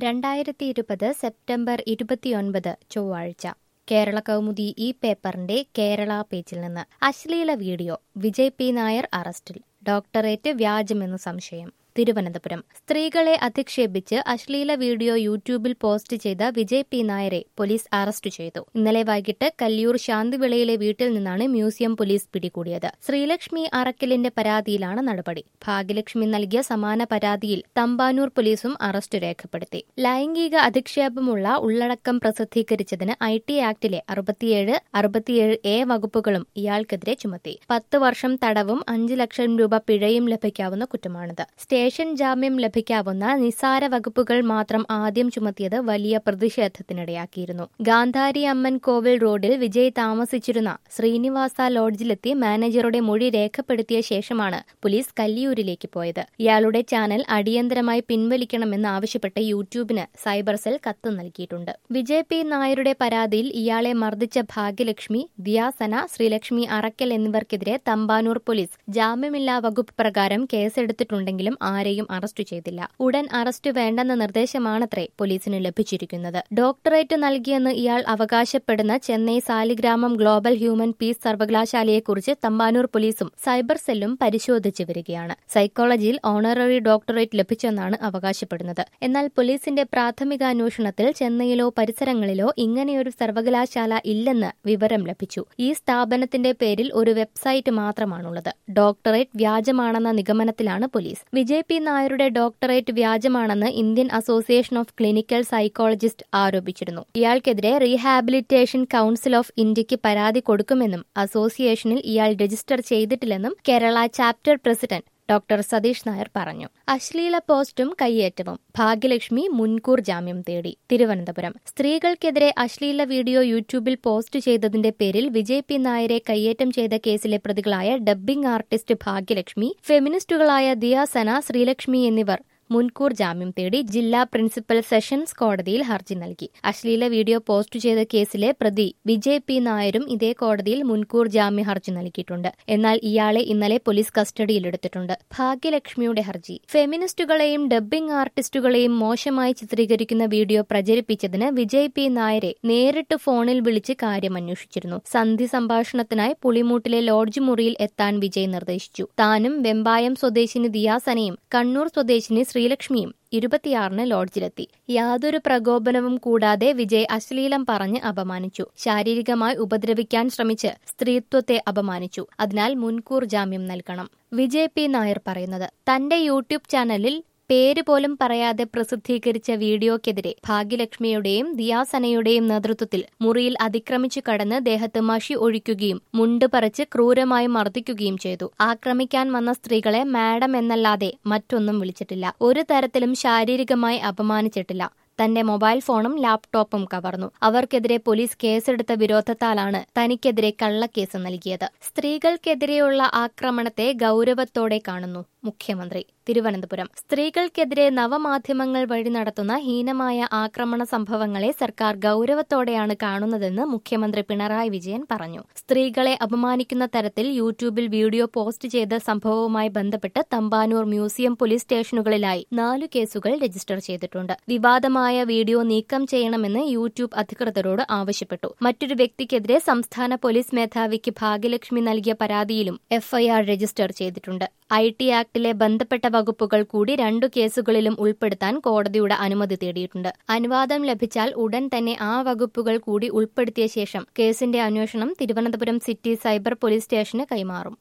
രണ്ടായിരത്തി ഇരുപത് സെപ്റ്റംബർ ഇരുപത്തിയൊൻപത് ചൊവ്വാഴ്ച കേരള കൗമുദി ഈ പേപ്പറിന്റെ കേരള പേജിൽ നിന്ന് അശ്ലീല വീഡിയോ വിജയ് പി നായർ അറസ്റ്റിൽ ഡോക്ടറേറ്റ് വ്യാജമെന്ന് സംശയം തിരുവനന്തപുരം സ്ത്രീകളെ അധിക്ഷേപിച്ച് അശ്ലീല വീഡിയോ യൂട്യൂബിൽ പോസ്റ്റ് ചെയ്ത വിജയ് പി നായരെ പോലീസ് അറസ്റ്റ് ചെയ്തു ഇന്നലെ വൈകിട്ട് കല്ലിയൂർ ശാന്തിവിളയിലെ വീട്ടിൽ നിന്നാണ് മ്യൂസിയം പോലീസ് പിടികൂടിയത് ശ്രീലക്ഷ്മി അറക്കലിന്റെ പരാതിയിലാണ് നടപടി ഭാഗ്യലക്ഷ്മി നൽകിയ സമാന പരാതിയിൽ തമ്പാനൂർ പോലീസും അറസ്റ്റ് രേഖപ്പെടുത്തി ലൈംഗിക അധിക്ഷേപമുള്ള ഉള്ളടക്കം പ്രസിദ്ധീകരിച്ചതിന് ഐ ടി ആക്ടിലെ അറുപത്തിയേഴ് അറുപത്തിയേഴ് എ വകുപ്പുകളും ഇയാൾക്കെതിരെ ചുമത്തി പത്ത് വർഷം തടവും അഞ്ച് ലക്ഷം രൂപ പിഴയും ലഭിക്കാവുന്ന കുറ്റമാണിത് സ്റ്റേഷൻ ജാമ്യം ലഭിക്കാവുന്ന നിസാര വകുപ്പുകൾ മാത്രം ആദ്യം ചുമത്തിയത് വലിയ പ്രതിഷേധത്തിനിടയാക്കിയിരുന്നു ഗാന്ധാരി അമ്മൻ കോവിൽ റോഡിൽ വിജയ് താമസിച്ചിരുന്ന ശ്രീനിവാസ ലോഡ്ജിലെത്തി മാനേജറുടെ മൊഴി രേഖപ്പെടുത്തിയ ശേഷമാണ് പോലീസ് കല്ലിയൂരിലേക്ക് പോയത് ഇയാളുടെ ചാനൽ അടിയന്തരമായി പിൻവലിക്കണമെന്ന് ആവശ്യപ്പെട്ട് യൂട്യൂബിന് സൈബർ സെൽ കത്ത് നൽകിയിട്ടുണ്ട് വിജയ് പി നായരുടെ പരാതിയിൽ ഇയാളെ മർദ്ദിച്ച ഭാഗ്യലക്ഷ്മി ദിയാസന ശ്രീലക്ഷ്മി അറക്കൽ എന്നിവർക്കെതിരെ തമ്പാനൂർ പോലീസ് ജാമ്യമില്ലാ വകുപ്പ് പ്രകാരം കേസെടുത്തിട്ടുണ്ടെങ്കിലും ആരെയും അറസ്റ്റ് ചെയ്തില്ല ഉടൻ അറസ്റ്റ് വേണ്ടെന്ന നിർദ്ദേശമാണത്രേ പോലീസിന് ലഭിച്ചിരിക്കുന്നത് ഡോക്ടറേറ്റ് നൽകിയെന്ന് ഇയാൾ അവകാശപ്പെടുന്ന Chennai Saligramam global human peace സർവകലാശാലയെക്കുറിച്ച് തമ്പാനൂർ പോലീസും സൈബർ സെല്ലും പരിശോധിച്ചു വരികയാണ് സൈക്കോളജിയിൽ ഓണററി ഡോക്ടറേറ്റ് ലഭിച്ചെന്നാണ് അവകാശപ്പെടുന്നത് എന്നാൽ പോലീസിന്റെ പ്രാഥമിക അന്വേഷണത്തിൽ ചെന്നൈയിലോ പരിസരങ്ങളിലോ ഇങ്ങനെയൊരു സർവകലാശാല ഇല്ലെന്ന് വിവരം ലഭിച്ചു ഈ സ്ഥാപനത്തിന്റെ പേരിൽ ഒരു വെബ്സൈറ്റ് മാത്രമാണുള്ളത് ഡോക്ടറേറ്റ് വ്യാജമാണെന്ന നിഗമനത്തിലാണ് പോലീസ് വിജയ് പി നായരുടെ ഡോക്ടറേറ്റ് വ്യാജമാണെന്ന് Indian association of clinical psychologist ആരോപിച്ചിരുന്നു ഇയാൾക്കെതിരെ റീഹാബിലിറ്റേഷൻ കൌൺസിൽ ഓഫ് ഇന്ത്യക്ക് പരാതി കൊടുക്കുമെന്നും അസോസിയേഷനിൽ ഇയാൾ രജിസ്റ്റർ ചെയ്തിട്ടില്ലെന്നും Kerala chapter president doctor Satheesh Nair പറഞ്ഞു അശ്ലീല പോസ്റ്റും കയ്യേറ്റവും ഭാഗ്യലക്ഷ്മി മുൻകൂർ ജാമ്യം തേടി തിരുവനന്തപുരം സ്ത്രീകൾക്കെതിരെ അശ്ലീല വീഡിയോ യൂട്യൂബിൽ പോസ്റ്റ് ചെയ്തതിന്റെ പേരിൽ വിജയ് പി നായരെ കയ്യേറ്റം ചെയ്ത കേസിലെ പ്രതികളായ ഡബ്ബിംഗ് ആർട്ടിസ്റ്റ് ഭാഗ്യലക്ഷ്മി ഫെമിനിസ്റ്റുകളായ ദിയാസന ശ്രീലക്ഷ്മി എന്നിവർ മുൻകൂർ ജാമ്യം തേടി ജില്ലാ പ്രിൻസിപ്പൽ സെഷൻസ് കോടതിയിൽ ഹർജി നൽകി അശ്ലീല വീഡിയോ പോസ്റ്റ് ചെയ്ത കേസിലെ പ്രതി വിജയ് പി നായരും ഇതേ കോടതിയിൽ മുൻകൂർ ജാമ്യ ഹർജി നൽകിയിട്ടുണ്ട് എന്നാൽ ഇയാളെ ഇന്നലെ പോലീസ് കസ്റ്റഡിയിലെടുത്തിട്ടുണ്ട് ഭാഗ്യലക്ഷ്മിയുടെ ഹർജി ഫെമിനിസ്റ്റുകളെയും ഡബ്ബിംഗ് ആർട്ടിസ്റ്റുകളെയും മോശമായി ചിത്രീകരിക്കുന്ന വീഡിയോ പ്രചരിപ്പിച്ചതിന് വിജയ് പി നായരെ നേരിട്ട് ഫോണിൽ വിളിച്ച് കാര്യം അന്വേഷിച്ചിരുന്നു സന്ധി സംഭാഷണത്തിനായി പുളിമൂട്ടിലെ ലോഡ്ജ് മുറിയിൽ എത്താൻ വിജയ് നിർദ്ദേശിച്ചു താനും വെമ്പായം സ്വദേശിനി ദിയാസനയും കണ്ണൂർ സ്വദേശിനി ശ്രീലക്ഷ്മിയും ഇരുപത്തിയാറിന് ലോഡ്ജിലെത്തി യാതൊരു പ്രകോപനവും കൂടാതെ വിജയ് അശ്ലീലം പറഞ്ഞ് അപമാനിച്ചു ശാരീരികമായി ഉപദ്രവിക്കാൻ ശ്രമിച്ച് സ്ത്രീത്വത്തെ അപമാനിച്ചു അതിനാൽ മുൻകൂർ ജാമ്യം നൽകണം വിജയ് പി നായർ പറയുന്നത് തന്റെ യൂട്യൂബ് ചാനലിൽ പേര് പോലും പറയാതെ പ്രസിദ്ധീകരിച്ച വീഡിയോക്കെതിരെ ഭാഗ്യലക്ഷ്മിയുടെയും ദിയാസനയുടെയും നേതൃത്വത്തിൽ മുറിയിൽ അതിക്രമിച്ചു കടന്ന് ദേഹത്ത് മഷി ഒഴിക്കുകയും മുണ്ട് പറിച്ച് ക്രൂരമായി മർദ്ദിക്കുകയും ചെയ്തു ആക്രമിക്കാൻ വന്ന സ്ത്രീകളെ മാഡം എന്നല്ലാതെ മറ്റൊന്നും വിളിച്ചിട്ടില്ല ഒരു തരത്തിലും ശാരീരികമായി അപമാനിച്ചിട്ടില്ല തന്റെ മൊബൈൽ ഫോണും ലാപ്ടോപ്പും കവർന്നു അവർക്കെതിരെ പോലീസ് കേസെടുത്ത വിരോധത്താലാണ് തനിക്കെതിരെ കള്ളക്കേസ് നൽകിയത് സ്ത്രീകൾക്കെതിരെയുള്ള ആക്രമണത്തെ ഗൌരവത്തോടെ കാണുന്നു മുഖ്യമന്ത്രി തിരുവനന്തപുരം സ്ത്രീകൾക്കെതിരെ നവമാധ്യമങ്ങൾ വഴി നടത്തുന്ന ഹീനമായ ആക്രമണ സംഭവങ്ങളെ സർക്കാർ ഗൌരവത്തോടെയാണ് കാണുന്നതെന്ന് മുഖ്യമന്ത്രി പിണറായി വിജയൻ പറഞ്ഞു സ്ത്രീകളെ അപമാനിക്കുന്ന തരത്തിൽ യൂട്യൂബിൽ വീഡിയോ പോസ്റ്റ് ചെയ്ത സംഭവവുമായി ബന്ധപ്പെട്ട് തമ്പാനൂർ മ്യൂസിയം പോലീസ് സ്റ്റേഷനുകളിലായി നാലു കേസുകൾ രജിസ്റ്റർ ചെയ്തിട്ടുണ്ട് വിവാദമായ വീഡിയോ നീക്കം ചെയ്യണമെന്ന് യൂട്യൂബ് അധികൃതരോട് ആവശ്യപ്പെട്ടു മറ്റൊരു വ്യക്തിക്കെതിരെ സംസ്ഥാന പോലീസ് മേധാവിക്ക് ഭാഗ്യലക്ഷ്മി നൽകിയ പരാതിയിലും എഫ്ഐആർ രജിസ്റ്റർ ചെയ്തിട്ടുണ്ട് ഐ ടി ആക്ടിലെ ബന്ധപ്പെട്ട വകുപ്പുകൾ കൂടി രണ്ടു കേസുകളിലും ഉൾപ്പെടുത്താൻ കോടതിയുടെ അനുമതി തേടിയിട്ടുണ്ട് അനുവാദം ലഭിച്ചാൽ ഉടൻ തന്നെ ആ വകുപ്പുകൾ കൂടി ഉൾപ്പെടുത്തിയ ശേഷം കേസിന്റെ അന്വേഷണം തിരുവനന്തപുരം സിറ്റി സൈബർ പോലീസ് സ്റ്റേഷന് കൈമാറും